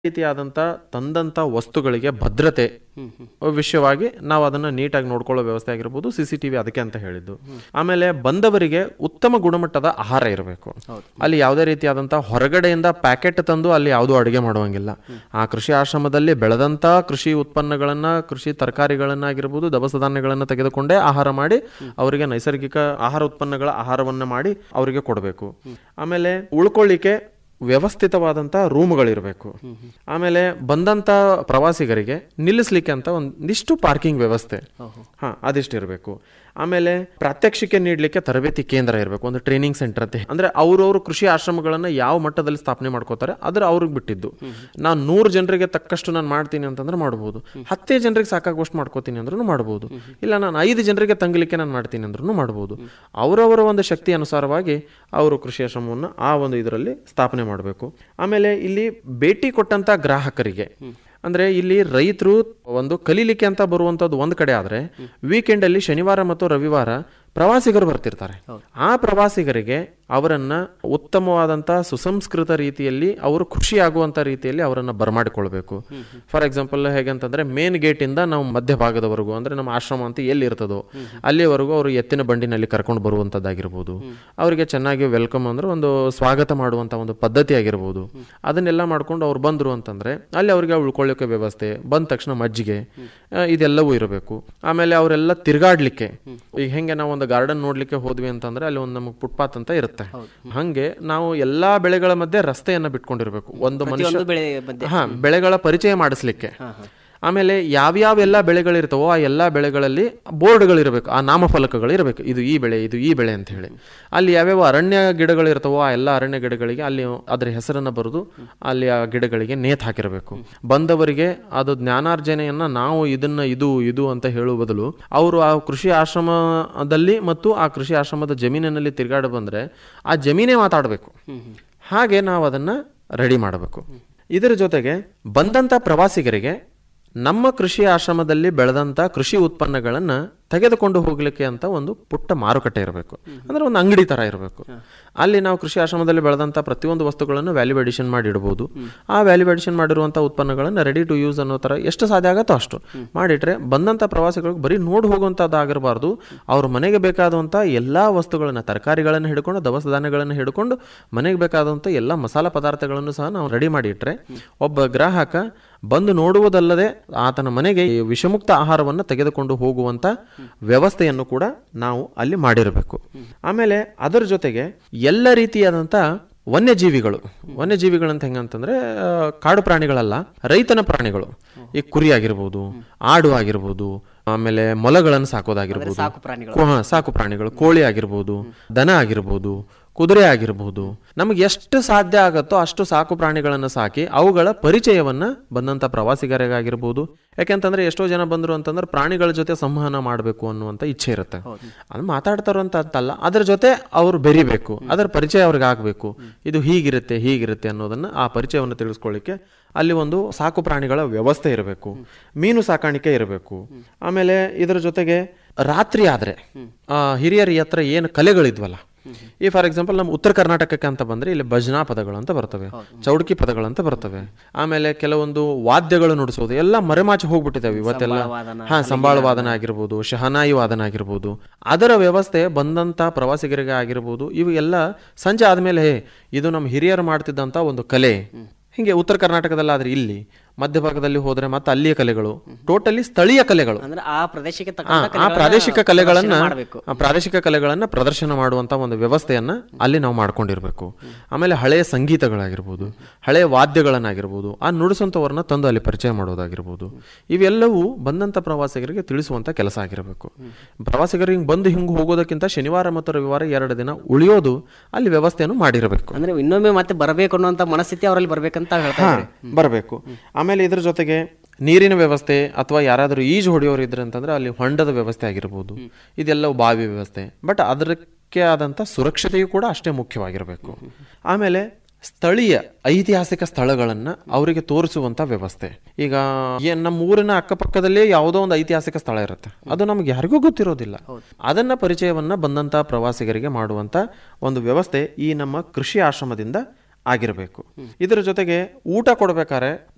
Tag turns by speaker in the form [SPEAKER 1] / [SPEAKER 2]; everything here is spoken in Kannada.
[SPEAKER 1] ರೀತಿಯಾದಂಥ ತಂದಂಥ ವಸ್ತುಗಳಿಗೆ ಭದ್ರತೆ ವಿಷಯವಾಗಿ ನಾವು ಅದನ್ನ ನೀಟಾಗಿ ನೋಡ್ಕೊಳ್ಳೋ ವ್ಯವಸ್ಥೆ ಆಗಿರ್ಬೋದು ಸಿ ಸಿ ಟಿವಿ ಅದಕ್ಕೆ ಅಂತ ಹೇಳಿದ್ದು ಆಮೇಲೆ ಬಂದವರಿಗೆ ಉತ್ತಮ ಗುಣಮಟ್ಟದ ಆಹಾರ ಇರಬೇಕು ಅಲ್ಲಿ ಯಾವುದೇ ರೀತಿಯಾದಂಥ ಹೊರಗಡೆಯಿಂದ ಪ್ಯಾಕೆಟ್ ತಂದು ಅಲ್ಲಿ ಯಾವುದೂ ಅಡುಗೆ ಮಾಡುವಂಗಿಲ್ಲ ಆ ಕೃಷಿ ಆಶ್ರಮದಲ್ಲಿ ಬೆಳೆದಂಥ ಕೃಷಿ ಉತ್ಪನ್ನಗಳನ್ನ ಕೃಷಿ ತರಕಾರಿಗಳನ್ನಾಗಿರ್ಬೋದು ದವಸ ಧಾನ್ಯಗಳನ್ನ ತೆಗೆದುಕೊಂಡೇ ಆಹಾರ ಮಾಡಿ ಅವರಿಗೆ ನೈಸರ್ಗಿಕ ಆಹಾರ ಉತ್ಪನ್ನಗಳ ಆಹಾರವನ್ನ ಮಾಡಿ ಅವರಿಗೆ ಕೊಡಬೇಕು ಆಮೇಲೆ ಉಳ್ಕೊಳ್ಳಿಕ್ಕೆ ವ್ಯವಸ್ಥಿತವಾದಂಥ ರೂಮ್ಗಳಿರಬೇಕು ಆಮೇಲೆ ಬಂದಂಥ ಪ್ರವಾಸಿಗರಿಗೆ ನಿಲ್ಲಿಸ್ಲಿಕ್ಕೆ ಅಂತ ಒಂದಿಷ್ಟು ಪಾರ್ಕಿಂಗ್ ವ್ಯವಸ್ಥೆ ಹಾ ಅದಿಷ್ಟು ಇರಬೇಕು ಆಮೇಲೆ ಪ್ರಾತ್ಯಕ್ಷಿಕೆ ನೀಡಲಿಕ್ಕೆ ತರಬೇತಿ ಕೇಂದ್ರ ಇರಬೇಕು ಒಂದು ಟ್ರೈನಿಂಗ್ ಸೆಂಟರ್ ಅಂತ ಅಂದ್ರೆ ಅವ್ರವ್ರ ಕೃಷಿ ಆಶ್ರಮಗಳನ್ನ ಯಾವ ಮಟ್ಟದಲ್ಲಿ ಸ್ಥಾಪನೆ ಮಾಡ್ಕೋತಾರೆ ಅದ್ರ ಅವ್ರಿಗೆ ಬಿಟ್ಟಿದ್ದು ನಾನು ನೂರು ಜನರಿಗೆ ತಕ್ಕಷ್ಟು ನಾನು ಮಾಡ್ತೀನಿ ಅಂತಂದ್ರೆ ಮಾಡ್ಬೋದು ಹತ್ತೇ ಜನರಿಗೆ ಸಾಕಾಗುವಷ್ಟು ಮಾಡ್ಕೋತೀನಿ ಅಂದ್ರೂ ಮಾಡ್ಬೋದು ಇಲ್ಲ ನಾನು ಐದು ಜನರಿಗೆ ತಂಗಲಿಕ್ಕೆ ನಾನು ಮಾಡ್ತೀನಿ ಅಂದ್ರೂ ಮಾಡ್ಬೋದು ಅವರವರ ಒಂದು ಶಕ್ತಿ ಅನುಸಾರವಾಗಿ ಅವರು ಕೃಷಿ ಆಶ್ರಮವನ್ನು ಆ ಒಂದು ಇದರಲ್ಲಿ ಸ್ಥಾಪನೆ ಮಾಡಬೇಕು ಆಮೇಲೆ ಇಲ್ಲಿ ಭೇಟಿ ಕೊಟ್ಟಂತ ಗ್ರಾಹಕರಿಗೆ ಅಂದ್ರೆ ಇಲ್ಲಿ ರೈತರು ಒಂದು ಕಲೀಲಿಕ್ಕೆ ಅಂತ ಬರುವಂತದ್ದು ಒಂದ್ ಕಡೆ ಆದ್ರೆ ವೀಕೆಂಡ್ ಅಲ್ಲಿ ಶನಿವಾರ ಮತ್ತು ರವಿವಾರ ಪ್ರವಾಸಿಗರು ಬರ್ತಿರ್ತಾರೆ ಆ ಪ್ರವಾಸಿಗರಿಗೆ ಅವರನ್ನ ಉತ್ತಮವಾದಂತ ಸುಸಂಸ್ಕೃತ ರೀತಿಯಲ್ಲಿ ಅವರು ಖುಷಿ ಆಗುವಂತ ರೀತಿಯಲ್ಲಿ ಅವರನ್ನ ಬರಮಾಡಿಕೊಳ್ಬೇಕು ಫಾರ್ ಎಕ್ಸಾಂಪಲ್ ಹೇಗಂತಂದ್ರೆ ಮೇನ್ ಗೇಟ್ ಇಂದ ನಾವು ಮಧ್ಯಭಾಗದವರೆಗೂ ಅಂದ್ರೆ ನಮ್ಮ ಆಶ್ರಮ ಅಂತ ಎಲ್ಲಿ ಇರ್ತದೋ ಅಲ್ಲಿವರೆಗೂ ಅವರು ಎತ್ತಿನ ಬಂಡಿನಲ್ಲಿ ಕರ್ಕೊಂಡು ಬರುವಂತದ್ದಾಗಿರ್ಬೋದು ಅವರಿಗೆ ಚೆನ್ನಾಗಿ ವೆಲ್ಕಮ್ ಅಂದ್ರೆ ಒಂದು ಸ್ವಾಗತ ಮಾಡುವಂತ ಒಂದು ಪದ್ಧತಿ ಆಗಿರ್ಬೋದು ಅದನ್ನೆಲ್ಲ ಮಾಡ್ಕೊಂಡು ಅವ್ರು ಬಂದ್ರು ಅಂತಂದ್ರೆ ಅಲ್ಲಿ ಅವ್ರಿಗೆ ಉಳ್ಕೊಳ್ಳೋಕೆ ವ್ಯವಸ್ಥೆ ಬಂದ ತಕ್ಷಣ ಮಜ್ಜಿಗೆ ಆ, ಇದೆಲ್ಲವೂ ಇರಬೇಕು ಆಮೇಲೆ ಅವರೆಲ್ಲ ತಿರ್ಗಾಡ್ಲಿಕ್ಕೆ ಈಗ ಹೆಂಗೆ ನಾವು ಒಂದು ಗಾರ್ಡನ್ ನೋಡ್ಲಿಕ್ಕೆ ಹೋದ್ವಿ ಅಂತಂದ್ರೆ ಅಲ್ಲಿ ಒಂದು ನಮಗೆ ಫುಟ್ಪಾತ್ ಅಂತ ಇರುತ್ತೆ ಹಂಗೆ ನಾವು ಎಲ್ಲಾ ಬೆಳೆಗಳ ಮಧ್ಯೆ ರಸ್ತೆಯನ್ನ ಬಿಟ್ಕೊಂಡಿರ್ಬೇಕು ಒಂದು ಮನುಷ್ಯ
[SPEAKER 2] ಒಂದು ಬೆಳೆ ಮಧ್ಯೆ
[SPEAKER 1] ಹಾ ಬೆಳೆಗಳ ಪರಿಚಯ ಮಾಡಿಸ್ಲಿಕ್ಕೆ ಆಮೇಲೆ ಯಾವ್ಯಾವ ಎಲ್ಲ ಬೆಳೆಗಳಿರ್ತಾವೋ ಆ ಎಲ್ಲಾ ಬೆಳೆಗಳಲ್ಲಿ ಬೋರ್ಡ್ಗಳಿರಬೇಕು ಆ ನಾಮಫಲಕಗಳು ಇರಬೇಕು ಇದು ಈ ಬೆಳೆ ಇದು ಈ ಬೆಳೆ ಅಂತ ಹೇಳಿ ಅಲ್ಲಿ ಯಾವ್ಯಾವ ಅರಣ್ಯ ಗಿಡಗಳಿರ್ತಾವೋ ಆ ಎಲ್ಲ ಅರಣ್ಯ ಗಿಡಗಳಿಗೆ ಅಲ್ಲಿ ಅದರ ಹೆಸರನ್ನ ಬರೆದು ಅಲ್ಲಿ ಆ ಗಿಡಗಳಿಗೆ ನೇತ್ ಹಾಕಿರಬೇಕು ಬಂದವರಿಗೆ ಅದು ಜ್ಞಾನಾರ್ಜನೆಯನ್ನ ನಾವು ಇದನ್ನ ಇದು ಇದು ಅಂತ ಹೇಳುವ ಬದಲು ಅವರು ಆ ಕೃಷಿ ಆಶ್ರಮದಲ್ಲಿ ಮತ್ತು ಆ ಕೃಷಿ ಆಶ್ರಮದ ಜಮೀನಿನಲ್ಲಿ ತಿರುಗಾಡ ಬಂದ್ರೆ ಆ ಜಮೀನೇ ಮಾತಾಡಬೇಕು ಹಾಗೆ ನಾವು ಅದನ್ನ ರೆಡಿ ಮಾಡಬೇಕು ಇದರ ಜೊತೆಗೆ ಬಂದಂತ ಪ್ರವಾಸಿಗರಿಗೆ ನಮ್ಮ ಕೃಷಿ ಆಶ್ರಮದಲ್ಲಿ ಬೆಳೆದಂತ ಕೃಷಿ ಉತ್ಪನ್ನಗಳನ್ನ ತೆಗೆದುಕೊಂಡು ಹೋಗ್ಲಿಕ್ಕೆ ಅಂತ ಒಂದು ಪುಟ್ಟ ಮಾರುಕಟ್ಟೆ ಇರಬೇಕು ಅಂದ್ರೆ ಒಂದು ಅಂಗಡಿ ತರ ಇರಬೇಕು ಅಲ್ಲಿ ನಾವು ಕೃಷಿ ಆಶ್ರಮದಲ್ಲಿ ಬೆಳೆದಂತ ಪ್ರತಿಯೊಂದು ವಸ್ತುಗಳನ್ನು ವ್ಯಾಲ್ಯೂ ಎಡಿಷನ್ ಮಾಡಿ ಇಡಬಹುದು ಆ ವ್ಯಾಲ್ಯೂ ಎಡಿಷನ್ ಮಾಡಿರುವಂತ ಉತ್ಪನ್ನಗಳನ್ನ ರೆಡಿ ಟು ಯೂಸ್ ಅನ್ನೋ ತರ ಎಷ್ಟು ಸಾಧ್ಯ ಆಗತ್ತೋ ಅಷ್ಟು ಮಾಡಿಟ್ರೆ ಬಂದಂತ ಪ್ರವಾಸಿಗಳಿಗೆ ಬರೀ ನೋಡಿ ಹೋಗುವಂತದ್ದಾಗಿರಬಾರ್ದು ಅವ್ರ ಮನೆಗೆ ಬೇಕಾದಂತ ಎಲ್ಲಾ ವಸ್ತುಗಳನ್ನ ತರಕಾರಿಗಳನ್ನ ಹಿಡ್ಕೊಂಡು ದವಸ ಧಾನ್ಯಗಳನ್ನ ಹಿಡ್ಕೊಂಡು ಮನೆಗೆ ಬೇಕಾದಂತ ಎಲ್ಲ ಮಸಾಲ ಪದಾರ್ಥಗಳನ್ನು ಸಹ ನಾವು ರೆಡಿ ಮಾಡಿ ಇಟ್ರೆ ಒಬ್ಬ ಗ್ರಾಹಕ ಬಂದು ನೋಡುವುದಲ್ಲದೆ ಆತನ ಮನೆಗೆ ಈ ವಿಷಮುಕ್ತ ಆಹಾರವನ್ನು ತೆಗೆದುಕೊಂಡು ಹೋಗುವಂತ ವ್ಯವಸ್ಥೆಯನ್ನು ಕೂಡ ನಾವು ಅಲ್ಲಿ ಮಾಡಿರಬೇಕು ಆಮೇಲೆ ಅದರ ಜೊತೆಗೆ ಎಲ್ಲ ರೀತಿಯಾದಂತ ವನ್ಯಜೀವಿಗಳು ವನ್ಯಜೀವಿಗಳಂತ ಹೆಂಗಂತಂದ್ರೆ ಆ, ಕಾಡು ಪ್ರಾಣಿಗಳಲ್ಲ ರೈತನ ಪ್ರಾಣಿಗಳು ಈ ಕುರಿ ಆಗಿರ್ಬೋದು ಆಡು ಆಗಿರ್ಬೋದು ಆಮೇಲೆ ಮೊಲಗಳನ್ನು ಸಾಕೋದಾಗಿರ್ಬೋದು
[SPEAKER 2] ಸಾಕು ಪ್ರಾಣಿಗಳು
[SPEAKER 1] ಕೋ- ಹಾ, ಸಾಕು ಪ್ರಾಣಿಗಳು ಕೋಳಿ ಆಗಿರ್ಬೋದು ದನ ಆಗಿರ್ಬೋದು ಕುದುರೆ ಆಗಿರ್ಬೋದು ನಮಗೆ ಎಷ್ಟು ಸಾಧ್ಯ ಆಗತ್ತೋ ಅಷ್ಟು ಸಾಕು ಪ್ರಾಣಿಗಳನ್ನು ಸಾಕಿ ಅವುಗಳ ಪರಿಚಯವನ್ನ ಬಂದಂತ ಪ್ರವಾಸಿಗರಿಗಾಗಿರ್ಬೋದು ಯಾಕೆಂತಂದ್ರೆ ಎಷ್ಟೋ ಜನ ಬಂದ್ರು ಅಂತಂದ್ರೆ ಪ್ರಾಣಿಗಳ ಜೊತೆ ಸಂವಹನ ಮಾಡಬೇಕು ಅನ್ನುವಂತ ಇಚ್ಛೆ ಇರುತ್ತೆ ಅದು ಮಾತಾಡ್ತಾರೋ ಅಂತ ಅಂತಲ್ಲ ಅದ್ರ ಜೊತೆ ಅವರು ಬೆರಿಬೇಕು ಅದರ ಪರಿಚಯ ಅವ್ರಿಗೆ ಆಗ್ಬೇಕು ಇದು ಹೀಗಿರುತ್ತೆ ಹೀಗಿರುತ್ತೆ ಅನ್ನೋದನ್ನ ಆ ಪರಿಚಯವನ್ನು ತಿಳಿಸ್ಕೊಳ್ಳಿಕ್ಕೆ ಅಲ್ಲಿ ಒಂದು ಸಾಕು ಪ್ರಾಣಿಗಳ ವ್ಯವಸ್ಥೆ ಇರಬೇಕು ಮೀನು ಸಾಕಾಣಿಕೆ ಇರಬೇಕು ಆಮೇಲೆ ಇದರ ಜೊತೆಗೆ ರಾತ್ರಿ ಆದ್ರೆ ಆ, ಹಿರಿಯರ ಹತ್ರ ಏನು ಕಲೆಗಳಿದ್ವಲ್ಲ ಈ ಫಾರ್ ಎಕ್ಸಾಂಪಲ್ ನಮ್ಮ ಉತ್ತರ ಕರ್ನಾಟಕಕ್ಕೆ ಅಂತ ಬಂದ್ರೆ ಇಲ್ಲಿ ಭಜನಾ ಪದಗಳು ಅಂತ ಬರ್ತವೆ ಚೌಡ್ಕಿ ಪದಗಳು ಅಂತ ಬರ್ತವೆ ಆಮೇಲೆ ಕೆಲವೊಂದು ವಾದ್ಯಗಳು ನುಡಿಸೋದು ಎಲ್ಲ ಮರೆಮಾಚಿ ಹೋಗ್ಬಿಟ್ಟಿದ್ದಾವೆ ಇವತ್ತೆಲ್ಲ
[SPEAKER 2] ವಾದನ,
[SPEAKER 1] ಹಾ ಸಂಬಾಳ ವಾದನ ಆಗಿರ್ಬೋದು ಶಹನಾಯಿ ವಾದನ ಆಗಿರ್ಬೋದು ಅದರ ವ್ಯವಸ್ಥೆ ಬಂದಂತ ಪ್ರವಾಸಿಗರಿಗೆ ಆಗಿರ್ಬೋದು ಇವು ಎಲ್ಲ ಸಂಜೆ ಆದ್ಮೇಲೆ ಹೇ ಇದು ನಮ್ಮ ಹಿರಿಯರು ಮಾಡ್ತಿದ್ದಂತ ಒಂದು ಕಲೆ ಹಿಂಗೆ ಉತ್ತರ ಕರ್ನಾಟಕದಲ್ಲಾದ್ರೆ ಇಲ್ಲಿ ಮಧ್ಯಭಾಗದಲ್ಲಿ ಹೋದ್ರೆ ಮತ್ತೆ ಅಲ್ಲಿಯ ಕಲೆಗಳು ಟೋಟಲಿ ಸ್ಥಳೀಯ ಕಲೆಗಳು
[SPEAKER 2] ಅಂದ್ರೆ ಆ ಪ್ರದೇಶಕ್ಕೆ
[SPEAKER 1] ಆ,
[SPEAKER 2] ತಕ್ಕ
[SPEAKER 1] ಆ ಪ್ರಾದೇಶಿಕ ಕಲೆಗಳನ್ನ
[SPEAKER 2] ಮಾಡಬೇಕು
[SPEAKER 1] ಆ ಪ್ರಾದೇಶಿಕ ಕಲೆಗಳನ್ನ ಪ್ರದರ್ಶನ ಮಾಡುವಂತ ಒಂದು ವ್ಯವಸ್ಥೆಯನ್ನ ಅಲ್ಲಿ ನಾವು ಮಾಡ್ಕೊಂಡಿರ್ಬೇಕು ಆಮೇಲೆ ಹಳೆಯ ಸಂಗೀತಗಳಾಗಿರ್ಬೋದು ಹಳೆಯ ವಾದ್ಯಗಳನ್ನಾಗಿರ್ಬೋದು ಆ ನುಡಿಸುವಂತವ್ರನ್ನ ತಂದು ಅಲ್ಲಿ ಪರಿಚಯ ಮಾಡೋದಾಗಿರ್ಬೋದು ಇವೆಲ್ಲವೂ ಬಂದಂತ ಪ್ರವಾಸಿಗರಿಗೆ ತಿಳಿಸುವಂತ ಕೆಲಸ ಆಗಿರಬೇಕು ಪ್ರವಾಸಿಗರು ಹಿಂಗ್ ಬಂದು ಹಿಂಗ್ ಹೋಗೋದಕ್ಕಿಂತ ಶನಿವಾರ ಮತ್ತು ರವಿವಾರ ಎರಡು ದಿನ ಉಳಿಯೋದು ಅಲ್ಲಿ ವ್ಯವಸ್ಥೆಯನ್ನು ಮಾಡಿರಬೇಕು
[SPEAKER 2] ಅಂದ್ರೆ ಇನ್ನೊಮ್ಮೆ ಮತ್ತೆ ಬರಬೇಕು ಅನ್ನುವಂತ ಮನಸ್ಥಿತಿ ಅವರಲ್ಲಿ ಬರ್ಬೇಕಂತ ಹೇಳ್ತಾ ಇದ್ದಾರೆ
[SPEAKER 1] ಬರಬೇಕು ಆಮೇಲೆ ಇದ್ರ ಜೊತೆಗೆ ನೀರಿನ ವ್ಯವಸ್ಥೆ ಅಥವಾ ಯಾರಾದರೂ ಈಜು ಹೊಡೆಯೋರು ಇದ್ರೆ ಅಂತಂದ್ರೆ ಅಲ್ಲಿ ಹೊಂಡದ ವ್ಯವಸ್ಥೆ ಆಗಿರ್ಬೋದು ಇದೆಲ್ಲ ಬಾವಿ ವ್ಯವಸ್ಥೆ ಬಟ್ ಅದಕ್ಕೆ ಆದಂತ ಸುರಕ್ಷತೆಯು ಕೂಡ ಅಷ್ಟೇ ಮುಖ್ಯವಾಗಿರಬೇಕು ಆಮೇಲೆ ಸ್ಥಳೀಯ ಐತಿಹಾಸಿಕ ಸ್ಥಳಗಳನ್ನ ಅವರಿಗೆ ತೋರಿಸುವಂತ ವ್ಯವಸ್ಥೆ ಈಗ ಏನ್ ನಮ್ಮ ಊರಿನ ಅಕ್ಕಪಕ್ಕದಲ್ಲೇ ಯಾವುದೋ ಒಂದು ಐತಿಹಾಸಿಕ ಸ್ಥಳ ಇರುತ್ತೆ ಅದು ನಮ್ಗೆ ಯಾರಿಗೂ ಗೊತ್ತಿರೋದಿಲ್ಲ ಅದನ್ನ ಪರಿಚಯವನ್ನ ಬಂದಂತ ಪ್ರವಾಸಿಗರಿಗೆ ಮಾಡುವಂತ ಒಂದು ವ್ಯವಸ್ಥೆ ಈ ನಮ್ಮ ಕೃಷಿ ಆಶ್ರಮದಿಂದ ಆಗಿರಬೇಕು ಇದರ ಜೊತೆಗೆ ಊಟ ಕೊಡ್ಬೇಕಾದ್ರೆ